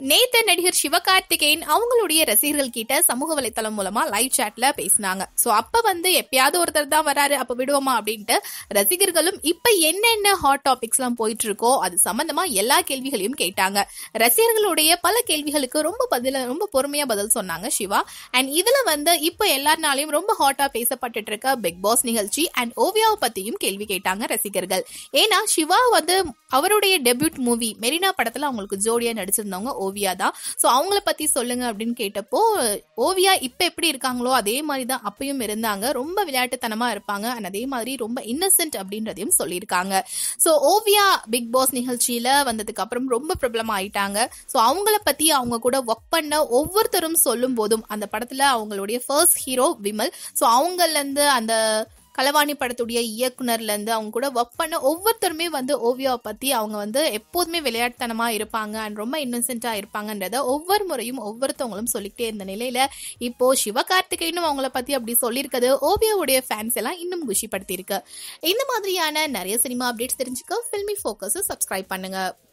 நேத்து நடிகர் சிவகார்த்திகேயன் அவங்களுடைய ரசிகர்கள் கிட்ட சமூக வலைத்தளம் மூலமா லைவ் சாட்ல பேசினாங்க சோ அப்ப வந்து எப்பயாவது ஒருத்தர் தான் வராரு அப்ப விடுவோமா அப்படின்ட்டு ரசிகர்களும் இப்ப என்னென்ன ஹாட் டாபிக்ஸ் எல்லாம் போயிட்டு இருக்கோ அது சம்பந்தமா எல்லா கேள்விகளையும் கேட்டாங்க ரசிகர்களுடைய பல கேள்விகளுக்கு ரொம்ப பதில ரொம்ப பொறுமையா பதில் சொன்னாங்க சிவா அண்ட் இதுல வந்து இப்ப எல்லாருனாலையும் ரொம்ப ஹாட்டா பேசப்பட்டுட்டு இருக்க பிக் பாஸ் நிகழ்ச்சி அண்ட் ஓவியாவை பத்தியும் கேள்வி கேட்டாங்க ரசிகர்கள் ஏன்னா சிவா வந்து அவருடைய டெபியூட் மூவி மெரினா படத்துல அவங்களுக்கு ஜோடியா நடிச்சிருந்தவங்க ஓவியா தான் ஸோ அவங்கள பத்தி சொல்லுங்க அப்படின்னு கேட்டப்போ ஓவியா இப்ப எப்படி இருக்காங்களோ அதே மாதிரி தான் அப்பயும் இருந்தாங்க ரொம்ப விளையாட்டுத்தனமா இருப்பாங்க and அதே மாதிரி ரொம்ப இன்னசென்ட் அப்படின்றதையும் சொல்லியிருக்காங்க ஸோ ஓவியா பிக் பாஸ் நிகழ்ச்சியில வந்ததுக்கு அப்புறம் ரொம்ப பிரபலம் ஆயிட்டாங்க ஸோ அவங்கள பத்தி அவங்க கூட ஒர்க் பண்ண ஒவ்வொருத்தரும் சொல்லும் போதும் அந்த படத்துல அவங்களுடைய ஃபர்ஸ்ட் ஹீரோ விமல் ஸோ அவங்கல இருந்து அந்த களவாணி படத்துடைய இயக்குனர்ல இருந்து அவங்க கூட ஒர்க் பண்ண ஒவ்வொருத்தருமே வந்து ஓவியாவை பத்தி அவங்க வந்து எப்போதுமே விளையாட்டுத்தனமா இருப்பாங்க அண்ட் ரொம்ப இன்னசென்ட்டா இருப்பாங்கன்றத ஒவ்வொரு முறையும் ஒவ்வொருத்தவங்களும் சொல்லிக்கிட்டே இருந்த நிலையில இப்போ சிவகார்த்திகேயனும் அவங்கள பத்தி அப்படி சொல்லியிருக்கிறது ஓவியாவுடைய ஃபேன்ஸ் எல்லாம் இன்னும் குஷிப்படுத்தி இருக்கு இந்த மாதிரியான நிறைய சினிமா அப்டேட்ஸ் தெரிஞ்சுக்க ஃபில்மி ஃபோக்கஸ் சப்ஸ்கிரைப் பண்ணுங்க